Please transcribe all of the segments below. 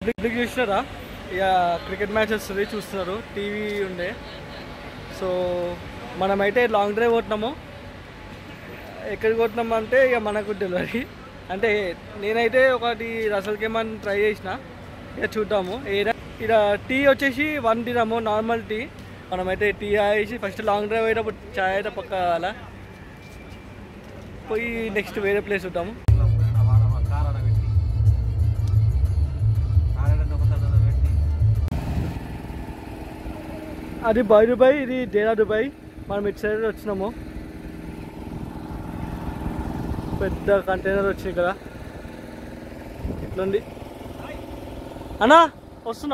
Public చూసినారా ఇక cricket match వస్తుంది చూస్తున్నారు టీవీ ఉండే సో మనమైతే లాంగ్ డ్రైవ్ కొట్టినాము ఎక్కడికి కొట్టినాము అంటే ఇక మనకు డెలివరీ అంటే నేనైతే ఒకటి రసల్ కేమన్ ట్రై చేసిన ఇక చూద్దాము ఏడా ఇక్కడ టీ వచ్చేసి వన్ తినాము నార్మల్ టీ మనమైతే టీ వేసి ఫస్ట్ లాంగ్ డ్రైవ్ అయ్యేటప్పుడు చాయ్ అయితే పక్క అలా పోయి నెక్స్ట్ వేరే ప్లేస్ చూద్దాము అది బాయ్ దుబాయ్ ఇది డేరా దుబాయ్ మనం ఇటు సైడ్ వచ్చినాము పెద్ద కంటైనర్ వచ్చింది కదా ఇట్లుంది అన్నా వస్తున్నా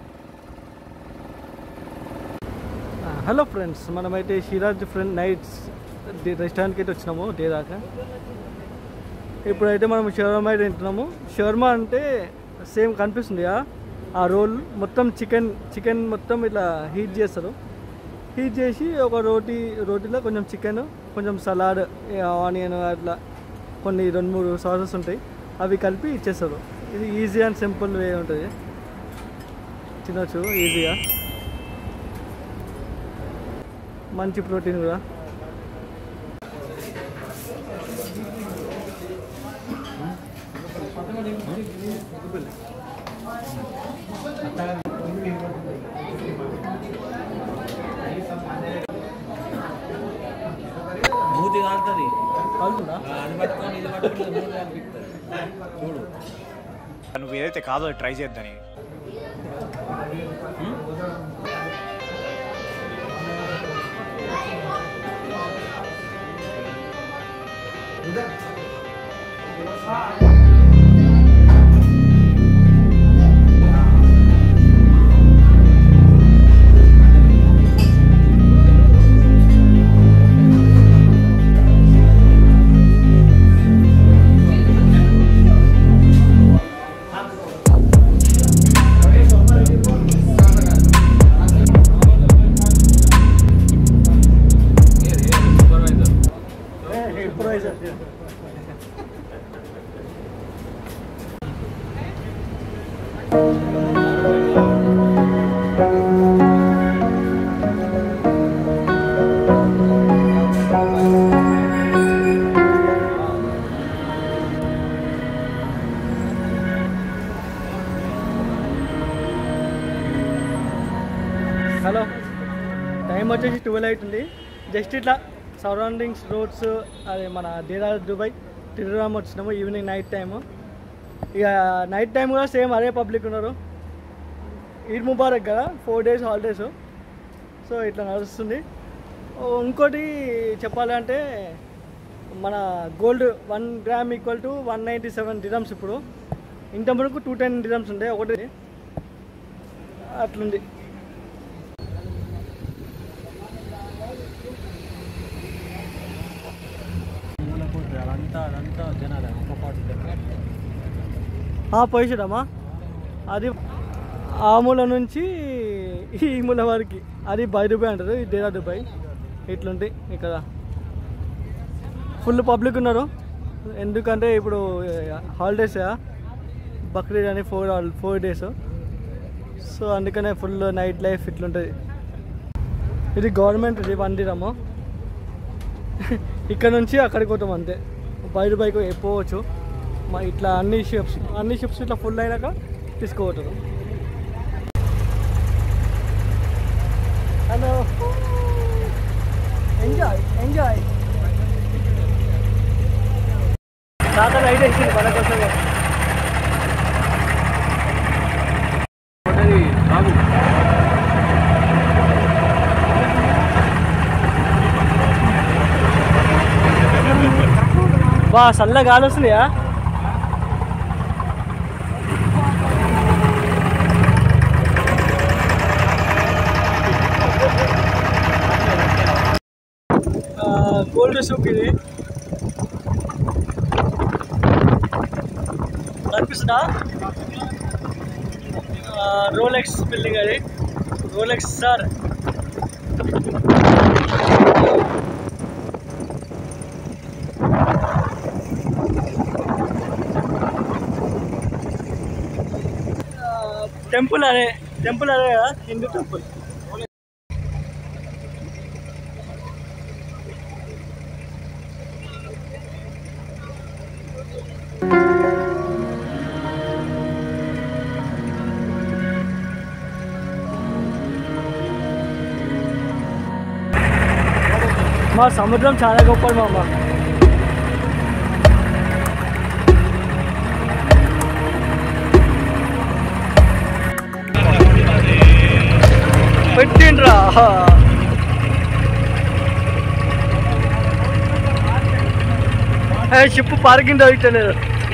హలో ఫ్రెండ్స్ మనమైతే షిరాజ్ ఫ్రెండ్ నైట్స్ రెస్టారెంట్కి అయితే వచ్చినాము డే దాకా ఇప్పుడైతే మనం షవర్మా అయితే తింటున్నాము షవర్మా అంటే సేమ్ కనిపిస్తుంది కదా ఆ రోల్ మొత్తం చికెన్ చికెన్ మొత్తం ఇట్లా హీట్ చేస్తారు హీట్ చేసి ఒక రోటీ రోటీలో కొంచెం చికెన్ కొంచెం సలాడ్ ఆనియన్ అట్లా కొన్ని రెండు మూడు సాసెస్ ఉంటాయి అవి కలిపి ఇచ్చేస్తారు ఇది ఈజీ అండ్ సింపుల్ వే ఉంటుంది తినొచ్చు ఈజీగా మంచి ప్రోటీన్ కూడా మూతి కాలుతుంది కాలుతుందా అది పట్టుకొని ఇది పట్టుకొని మూడు కనిపిస్తుంది చూడు నువ్వు ఏదైతే కాదో అది ట్రై చేద్దని సూపర్వైజర్ హలో టైం వచ్చేసి ట్వెల్వ్ అవుతుంది జస్ట్ ఇట్లా సరౌండింగ్స్ రోడ్స్ అదే మన దేరా దుబాయ్ తిరురామ్ వచ్చినాము ఈవినింగ్ నైట్ టైము ఇక నైట్ టైం కూడా సేమ్ అదే పబ్లిక్ ఉన్నారు ఈద్ ముబారక్ కదా ఫోర్ డేస్ హాలిడేస్ సో ఇట్లా నడుస్తుంది ఓ, ఇంకోటి చెప్పాలంటే మన gold one gram equal to one ninety seven dirhams ఇప్పుడు ఇంత మనకు టూ టెన్ డిరమ్స్ ఉంటాయి ఒకటి అట్లుంది అదంతా అదంతా జనాలు ఒక పాటు పోయిసాడమ్మా అది ఆ మూల నుంచి ఈ మూల వరకు అది బై దుబాయ్ అంటారు ఇది డేరా దుబాయ్ ఇట్లుంటాయి ఇక్కడ ఫుల్ పబ్లిక్ ఉన్నారు ఎందుకంటే ఇప్పుడు హాలిడేస్ బక్రీద్ అని ఫోర్ ఫోర్ డేస్ సో అందుకనే ఫుల్ నైట్ లైఫ్ ఇట్లుంటుంది ఇది గవర్నమెంట్ ఇది వండిరము ఇక్కడ నుంచి అక్కడికి పోతాం అంతే బయట బైక్ పోవచ్చు మా ఇట్లా అన్ని షిప్స్ అన్ని షిప్స్ ఇట్లా ఫుల్ అయినాక తీసుకోవచ్చు హలో ఎంజాయ్ ఎంజాయ్ తాత లైట్ వేసింది మన కోసం బాబు బా చల్ల గాలి వస్తుందియా గోల్డ్ సూప్ ఇది కనిపిస్తుందా రోలెక్స్ బిల్డింగ్ అది రోలెక్స్ సార్ టెంపుల్ అదే టెంపుల్ అదే కదా హిందూ టెంపుల్ మా సముద్రం చాలా గొప్పది మామ పెట్టిండ్రా షిప్ పార్కింగ్ దొరకలేదు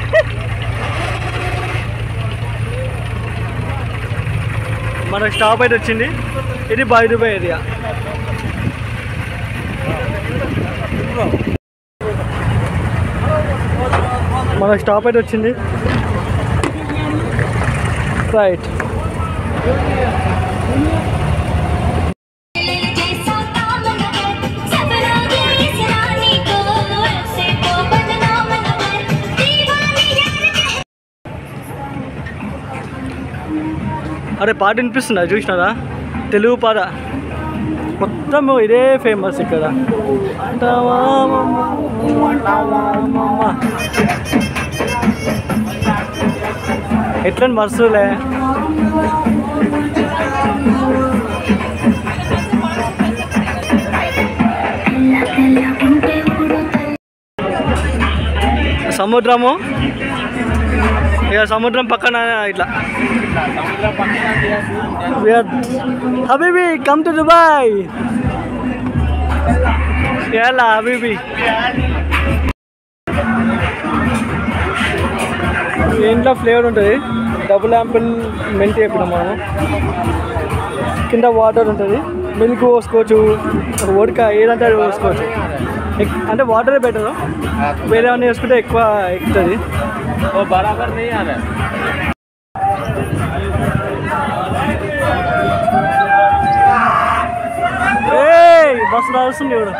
మన స్టాప్ అయితే వచ్చింది ఇది బైదుబై ఏరియా మన స్టాప్ అయితే వచ్చింది రైట్ जैसा काम न है सबरागे इस रानी को ऐसे तो बदनाम न है दीवानी यार कह అరే పాట వినిపిస్తుందా చూసినారా తెలుగు పాట మొత్తం ఇదే ఫేమస్ ఇక్కడ అంటావా మమ్మ, అంటావా మమ్మ. ఎట్లని వరుసలే సముద్రము ఇక సముద్రం పక్కన ఇట్లా హబీబీ కమ్ టు దుబాయ్ ఎలా హబీబీ ఇంట్లో ఫ్లేవర్ ఉంటుంది డబుల్ యాంపిల్ మెంట్ చెప్పినాం మనం కింద వాటర్ ఉంటుంది మిల్క్ పోసుకోవచ్చు ఓడిక ఏదంటే అది పోసుకోవచ్చు ఎక్- అంటే వాటరే బెటర్ వేరే ఏమైనా వేసుకుంటే ఎక్కువ ఎక్కుతుంది वो बराबर नहीं आ रहा है ఏయ్ బస్సు రాస్తుంది ఇప్పుడు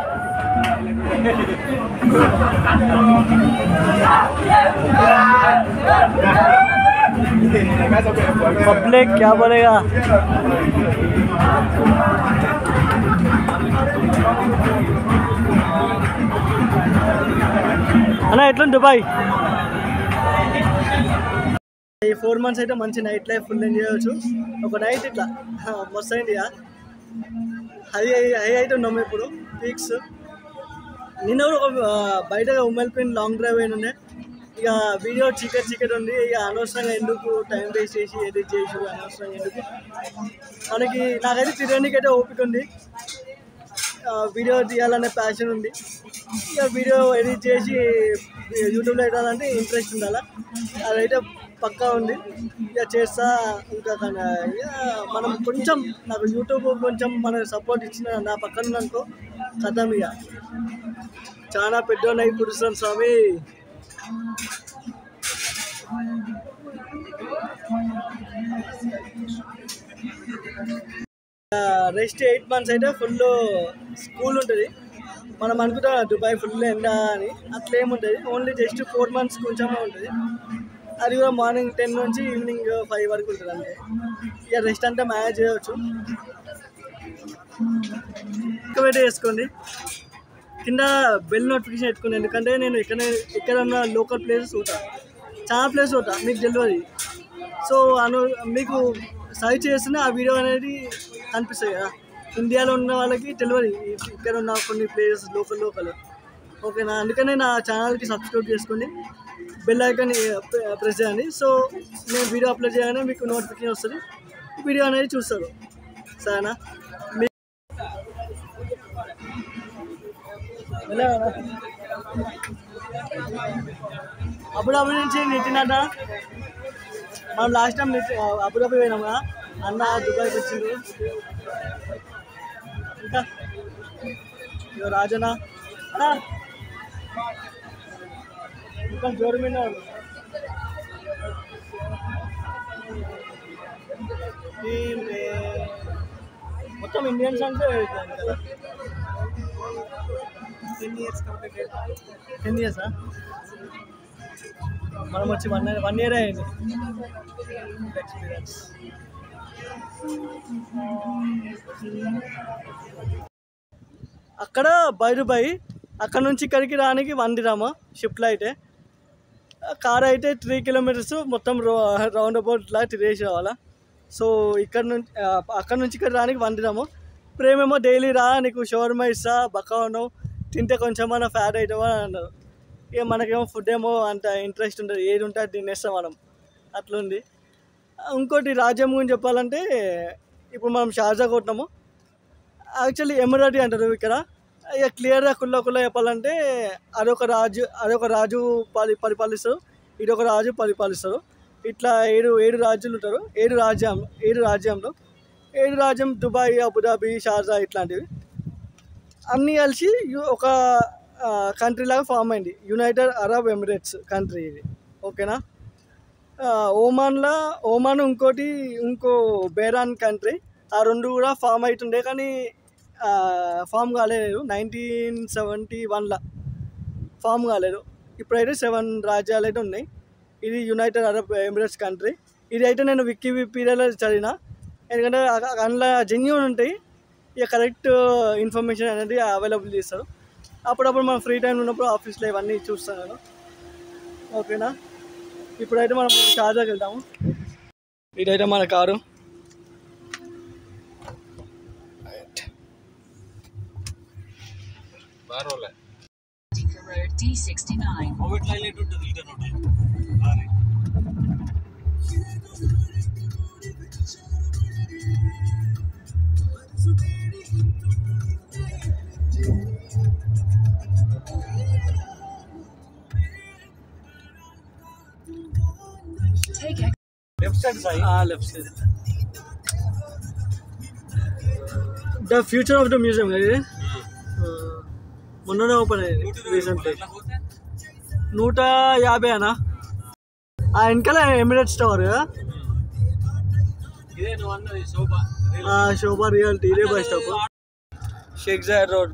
पब्लिक क्या बोलेगा అన్న ఎట్లుంది దుబాయ్ ఈ ఫోర్ మంత్స్ అయితే మంచి నైట్ లైఫ్ ఫుల్ ఎంజాయ్ చేయవచ్చు ఒక నైట్ ఇట్లా హా, మస్తు అయింది ఇక హై హై అయితే ఉన్నాము ఇప్పుడు పీక్స్ నిన్న కూడా ఒక ఆ, బయట ఉమ్మల్పిన్ లాంగ్ డ్రైవ్ అయిన ఉండే ఇక వీడియో చీకట్ చీకట్ ఉంది ఇక అనవసరంగా ఎందుకు టైం వేస్ట్ చేసి ఎడిట్ చేసి అనవసరంగా ఎందుకు మనకి నాకైతే తిరగడానికి అయితే ఓపిక ఉంది ఆ, వీడియో తీయాలనే ప్యాషన్ ఉంది ఇక వీడియో ఎడిట్ చేసి యూట్యూబ్లో పెట్టాలంటే ఇంట్రెస్ట్ ఉండాలా అదైతే పక్కా ఉంది ఇక చేస్తా ఇంకా కానీ ఇక మనం కొంచెం నాకు యూట్యూబ్ కొంచెం మన సపోర్ట్ ఇచ్చిన నా పక్కన ఉందనుకో కథం ఇక చాలా పెద్దోళ్ళు పురుషులం స్వామి రెస్ట్ ఎయిట్ మంత్స్ అయితే ఫుల్ స్కూల్ ఉంటుంది మనం అనుకుంటాం దుబాయ్ ఫుల్ ఎండ అని అట్లా ఏముంటుంది ఓన్లీ జస్ట్ ఫోర్ మంత్స్ కొంచెమే ఉంటుంది అది కూడా మార్నింగ్ టెన్ నుంచి ఈవినింగ్ ఫైవ్ వరకు ఉంటుంది అంతే ఇక రెస్ట్ అంతా మేనేజ్ చేయవచ్చు ఎక్కువ వెయిట్ చేసుకోండి కింద బెల్ నోటిఫికేషన్ పెట్టుకోండి ఎందుకంటే నేను ఎక్కడ ఎక్కడ ఉన్న లోకల్ ప్లేసెస్ చూతా చాలా ప్లేస్ చూతా మీకు తెలియదు సో అను మీకు సర్చ్ చేస్తేనే ఆ వీడియో అనేది కనిపిస్తాయి కదా ఇండియాలో ఉన్న వాళ్ళకి తెలియదు ఇక్కడ ఉన్న కొన్ని ప్లేసెస్ లోకల్ లోకల్ ఓకేనా అందుకనే నా ఛానల్కి సబ్స్క్రైబ్ చేసుకోండి బెల్ ఐకాన్ ప్రెస్ చేయండి సో నేను వీడియో అప్లోడ్ చేయగానే మీకు నోటిఫికేషన్ వస్తుంది వీడియో అనేది చూస్తారు సరేనా మీ వెళ్ళావా? అబుదాబి నుంచి నితిన్ అన్న మనం లాస్ట్ టైం అబుదాబి పోయినాం కదా అన్న దుబాయ్కి వచ్చింది ఇంకా ఇగో రాజన్న అన్నా ఇంకా జోరు మీద ఉన్నాడు. ఏంటి? మొత్తం ఇండియన్స్ అంటే కదా టెన్ ఇయర్స్ కంప్లీట్ టెన్ ఇయర్సా మనం వచ్చి వన్ ఇయర్ వన్ ఇయర్ అయింది ఎక్స్పీరియన్స్ అక్కడ బై అక్కడ నుంచి ఇక్కడికి రానికి వన్ దిరామా షిఫ్ట్లో అయితే కార్ అయితే త్రీ కిలోమీటర్స్ మొత్తం రో రౌండ్ అబౌట్లా తిరిగేసి రావాలా సో ఇక్కడ నుంచి ఆ, అక్కడ నుంచి ఇక్కడ రానికి వన్ దిరాము ప్రేమేమో డైలీ రా నీకు షవర్మా ఇస్తా బకావను తింటే కొంచెం ఫ్యాట్ అవుతావా అని అన్నారు ఇక మనకేమో ఫుడ్ ఏమో అంత ఇంట్రెస్ట్ ఉంటుంది ఏది ఉంటే అది తినేస్తాం మనం అట్లుంది ఇంకోటి రాజ్యం గురించి చెప్పాలంటే ఇప్పుడు మనం షార్జా కొట్టినాము యాక్చువల్లీ ఎమరాటీ అంటారు ఇక్కడ ఇక క్లియర్గా కుల్ల కుల్ల చెప్పాలంటే అదొక రాజు అదొక రాజు పరి పరిపాలిస్తారు ఇదొక రాజు పరిపాలిస్తారు ఇట్లా ఏడు ఏడు రాజ్యాలు ఉంటారు ఏడు రాజ్యం ఏడు రాజ్యంలో ఏడు రాజ్యం దుబాయ్ అబుదాబి షార్జా ఇట్లాంటివి అన్నీ కలిసి యు- ఒక కంట్రీ లాగా ఫామ్ అయింది యునైటెడ్ అరబ్ ఎమిరేట్స్ కంట్రీ ఇది ఓకేనా ఆ, ఓమాన్లో ఓమాన్ ఇంకోటి ఇంకో బేరాన్ కంట్రీ ఆ రెండు కూడా ఫామ్ అవుతుండే కానీ ఆ, ఫామ్ కాలేదు నైన్టీన్ సెవెంటీ వన్లో ఫామ్ కాలేదు ఇప్పుడైతే సెవెన్ రాజ్యాలు అయితే ఉన్నాయి ఇది యునైటెడ్ అరబ్ ఎమిరేట్స్ కంట్రీ ఇది అయితే నేను విక్కీ పీరియడ్లో చదివిన ఎందుకంటే అ- అందులో జెన్యున్ ఉంటాయి ఇక కరెక్ట్ ఇన్ఫర్మేషన్ అనేది అవైలబుల్ చేస్తారు అప్పుడప్పుడు మనం ఫ్రీ టైం ఉన్నప్పుడు ఆఫీస్లో ఇవన్నీ చూస్తాను నేను ఓకేనా ఇప్పుడైతే మనం షార్జాకి వెళ్దాము ఇదైతే మన car Road D69. Covid highlight ఉంటుంది ఇంకా road lorry Take exit. Left side సాయి left side the future of the museum ఇది మొన్ననే ఓపెన్ అయ్యింది రీసెంట్లీ ఎట్లా పోతే నూట యాభై అనా ఆ వెనకాల ఎమిరేట్స్ టవర్ కదా ఇదే నువ్వు అన్నది శోభ ఆ, శోభా రియాలిటీ ఇదే bus stop Sheikh Zayed road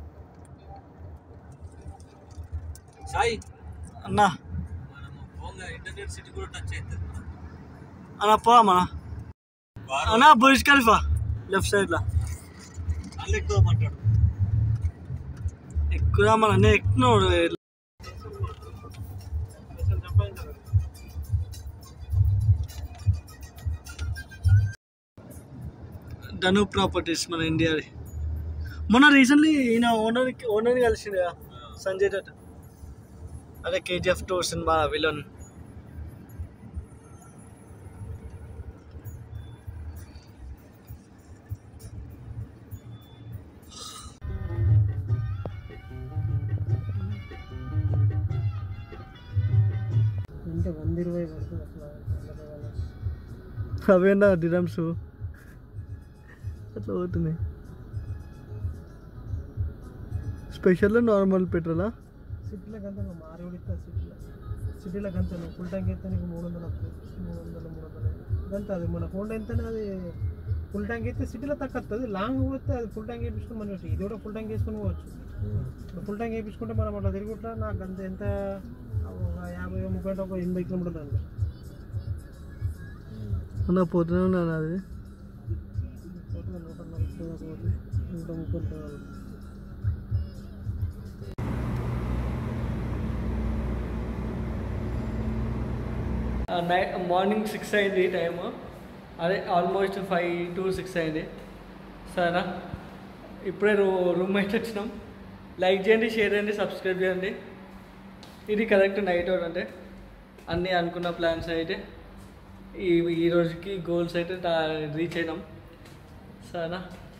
సాయి అన్నా మనము పోగా ఇంటర్నెట్ సిటీ కూడా టచ్ అవుతుంది అన్న పో అమ్మా అన్నా బుర్జ్ ఖలీఫా లెఫ్ట్ సైడ్లో అల్లు ఎక్కుదామంటాడు ఎక్కువ మన నేను ఎక్కుతున్నాడు ధను ప్రాపర్టీస్ మన ఇండియాది మొన్న రీసెంట్లీ ఈయన ఓనర్ ఓనర్ని కలిసింది కదా సంజయ్ దత్ అదే కేజీఎఫ్ టూ సినిమా విలన్ అంటే వంద ఇరవై పడుతుంది అసలు అవేనా డిరమ్స్ అట్లా పోతున్నాయి స్పెషల్ నార్మల్ పెట్రోలా సిటీలో గంత మారి ఉడిస్తా సిటీలో సిటీలో గంత ఫుల్ ట్యాంక్ అయితే నీకు మూడు వందలు వస్తుంది మూడు వందలు మూడు వందలు గంత అది మన హోండా ఎంతనే అది ఫుల్ ట్యాంక్ అయితే సిటీలో తక్కువ వస్తుంది లాంగ్ పోతే అది ఫుల్ ట్యాంక్ వేయించుకుని మనం ఇది కూడా ఫుల్ ట్యాంక్ వేసుకొని పోవచ్చు ఇప్పుడు ఫుల్ ట్యాంక్ వేయించుకుంటే మనం అట్లా తిరుగుట్లా నాకు అంత ఎంత ఒక యాభై ముప్పై అంటే ఒక ఎనభై కిలోమీటర్లు అండి అన్న పోతూనే ఉన్నాను అది పోతుంది నూట నలభై దాకా పోతుంది నూట ముప్పై దాకా. నైట్ మార్నింగ్ సిక్స్ అయింది టైమ్ అదే ఆల్మోస్ట్ ఫైవ్ టు సిక్స్ అయింది సరేనా ఇప్పుడే రూ రూమ్ అయితే వచ్చినాం లైక్ చేయండి షేర్ చేయండి సబ్స్క్రైబ్ చేయండి ఇది కరెక్ట్ నైట్ అవుట్ అంటే అన్నీ అనుకున్న ప్లాన్స్ అయితే ఈ ఈ రోజుకి గోల్స్ అయితే రీచ్ అయినాం సరేనా